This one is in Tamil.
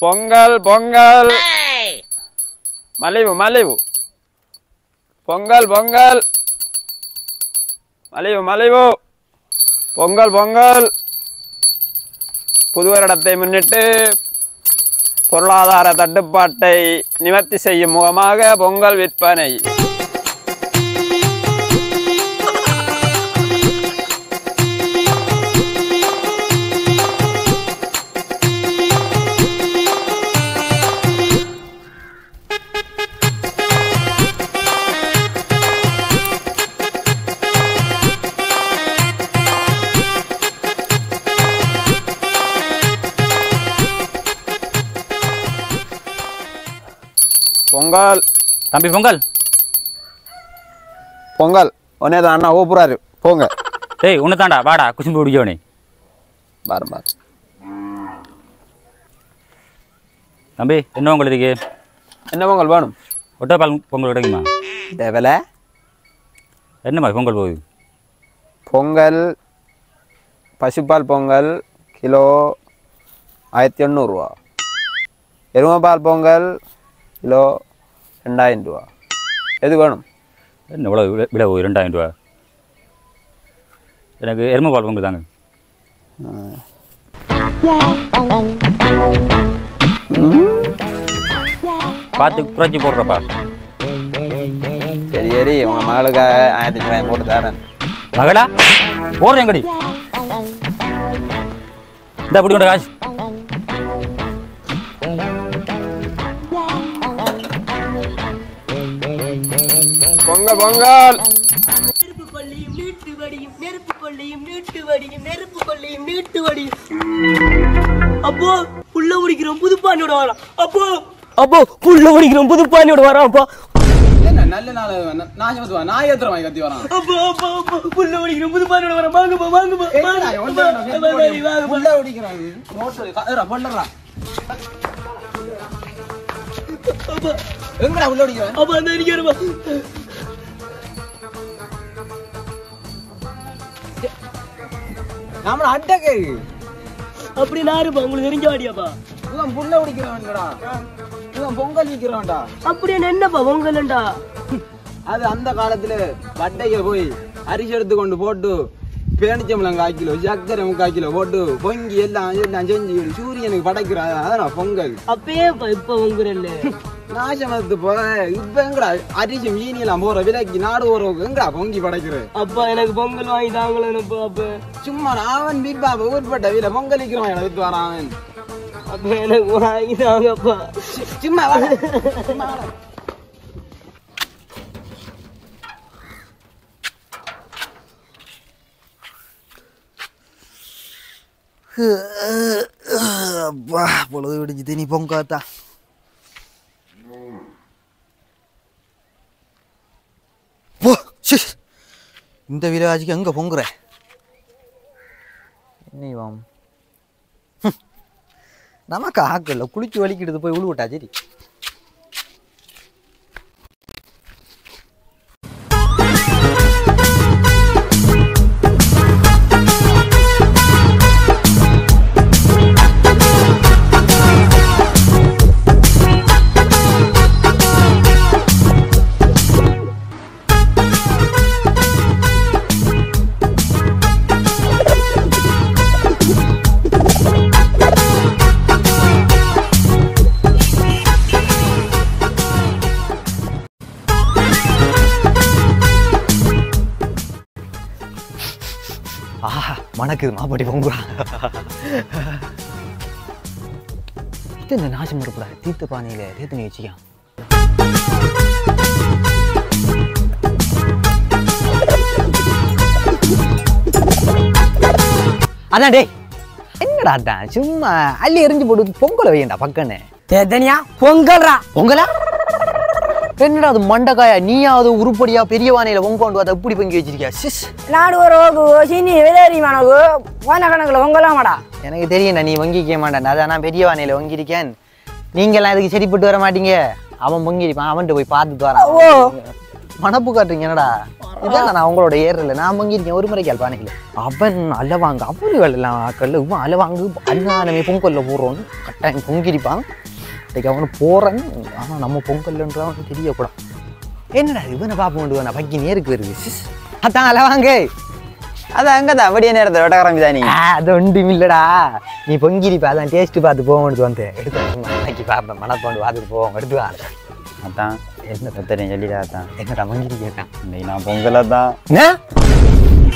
பொங்கல் பொங்கல் மலிவு மலிவு பொங்கல் பொங்கல் மலிவு மலிவு பொங்கல் பொங்கல் புது வருடத்தை முன்னிட்டு பொருளாதார தட்டுப்பாட்டை நிவர்த்தி செய்யும் முகமாக பொங்கல் விற்பனை பொங்கல் தம்பி பொங்கல் பொங்கல் ஒன்னே தான் அண்ணா ஊப்புறாரு போங்க டேய் உன்னை தாண்டா வாடா குசும்பு பிடிக்கவனே பாரு பாரு தம்பி என்ன பொங்கல் இதுக்கு என்ன பொங்கல் வேணும் ஒட்டப்பால் பொங்கல் கிடைக்குமா இந்த விலை என்னம்மா பொங்கல் போகுது பொங்கல் பசுப்பால் பொங்கல் கிலோ ஆயிரத்தி எண்ணூறுரூவா எருமைப்பால் பொங்கல் கிலோ ரெண்டாயிரம் ரூபா எது வேணும் என்ன இவ்வளோ விலை விலை போகுது ரெண்டாயிரம் ரூபா எனக்கு எருமை பால் பொங்கல் தாங்க பார்த்து குறைச்சி போடுறப்பா சரி சரி உங்கள் மகளுக்காக ஆயிரத்தி ரூபாய் போட்டு தரேன் மகளா போடுறேன் கடி இந்த அப்படி கொண்ட காசு பொங்கல் பொங்கல் நெருப்பு கொள்ளையும் நீட்டு வடியும் நெருப்பு கொள்ளையும் நீட்டு வடியும் நெருப்பு கொள்ளையும் நீட்டு வடியும் அப்போ புள்ள உடிக்கிறோம் புதுப்பாண்டியோட வரான் அப்போ அப்போ புள்ள உடிக்கிறோம் புதுப்பாண்டியோட வரான் அப்பா என்ன நல்ல நாள் நாசமத்துவா நாய் எத்தனை வாங்கி கத்தி வரான் அப்போ அப்போ அப்போ புள்ள உடிக்கிறோம் புதுப்பாண்டியோட வரான் வாங்கப்பா வாங்கப்பா வாங்கப்பா வாங்கப்பா புள்ள ஓடிக்கிறான் நோட்டு கதுரா பொண்ணறா எங்கடா உள்ள ஓடிக்கிறான் அப்பா அந்த அடிக்கிறப்பா நம்மள அட்டக்கு அப்படி நாருப்பா உங்களுக்கு தெரிஞ்ச வாடியாப்பா இவன் புள்ள ஓடிக்கிறவன்டா இவன் பொங்கல் விக்கிறவன்டா அப்படியே என்னப்பா பொங்கலண்டா அது அந்த காலத்துல வட்டைக்கு போய் அரிசி எடுத்து கொண்டு போட்டு பேணிச்சம்பளம் கால் கிலோ சக்கரை முக்கால் கிலோ போட்டு பொங்கி எல்லாம் எல்லாம் செஞ்சு சூரியனுக்கு படைக்கிறான் அதான் பொங்கல் அப்பயே இப்ப பொங்குறல்ல நாசமத்து போற இப்ப எங்கடா அரிசி மீனி எல்லாம் போற விலைக்கு நாடு போறவங்க எங்கடா பொங்கி படைக்கிற அப்பா எனக்கு பொங்கல் வாங்கி தாங்களேன்ப்பா அப்ப சும்மா அவன் பிப்பா ஊர்பட்ட வீல பொங்கல் விற்கிறவன் எனக்கு வித்து வரான் அவன் அப்ப எனக்கு வாங்கி தாங்கப்பா சும்மா வாடா. சும்மா வாடா. அப்பா பொழுது விடிஞ்சுது நீ பொங்காத்தா போ சி இந்த விலைவாசிக்கு எங்க பொங்குற நீ வாம் ஹம். நமக்கு ஆக்கல குளிச்சு வலிக்கிடுது போய் உழுவிட்டா சரி ஆஹா மணக்குது மாப்பாட்டி பொங்குறான் இது இந்த நாசம் இருப்படா தீர்த்த பானையில தேத்தனி வச்சுக்கான் அதான் டேய் என்னடா அதான் சும்மா அள்ளி எரிஞ்சு போட்டு பொங்கலை வையண்டா பக்கன்னு தேத்தனியா பொங்கல்ரா பொங்கலா என்னடா அது மண்டக்காயா நீயாவது உருப்படியா பெரிய வானையில பொங்கோண்டு அதை எப்படி பொங்கி வச்சிருக்கியா சிஸ் நாடு ஒரு சீனி விளையாடி மனக்கு போன கணக்குல பொங்கலாமாடா எனக்கு தெரியும் நீ வங்கிக்க மாட்டேன் அதான் நான் பெரிய வானையில வங்கியிருக்கேன் நீங்கெல்லாம் இதுக்கு சரிப்பட்டு வர மாட்டீங்க அவன் பொங்கிருப்பான் அவன்கிட்ட போய் பார்த்துட்டு வரான் ஓ மனப்பு காட்டுறீங்க என்னடா இதான் நான் உங்களோட ஏறல நான் வாங்கியிருக்கேன் ஒரு முறைக்கு பானையில் அவன் அலவாங்க அவனுகள் எல்லாம் ஆக்கல்ல இவன் அலவாங்கு அண்ணானமே பொங்கல்ல போடுறோன்னு கட்டாயம் பொங்கிரிப்பான் இன்னைக்கு அவனு போறேன் ஆனால் நம்ம பொங்கல்ன்றவனுக்கு தெரியக்கூடாது என்னடா இது? இவனை பார்ப்ப கொண்டு வேணா பக்கி நேருக்கு வருது சிஸ். அதான் அலவாங்க அது அங்கதான் விடிய நேரத்தில் வெட்டக்காரம்பி தான் நீங்க ஆ, அது ஒன்றும் இல்லடா நீ பொங்கிரிப்பா அதான் டேஸ்ட் பார்த்து போவோம்னு வந்தேன் எடுத்து மனைக்கு பார்ப்பேன் மனப்போண்டு பார்த்துட்டு போவோம் எடுத்து வா அதான் என்ன சத்தரையும் சொல்லிடா அதான் என்னடா பொங்கிரி கேட்டான் இன்னைக்கு நான் பொங்கலை தான் என்ன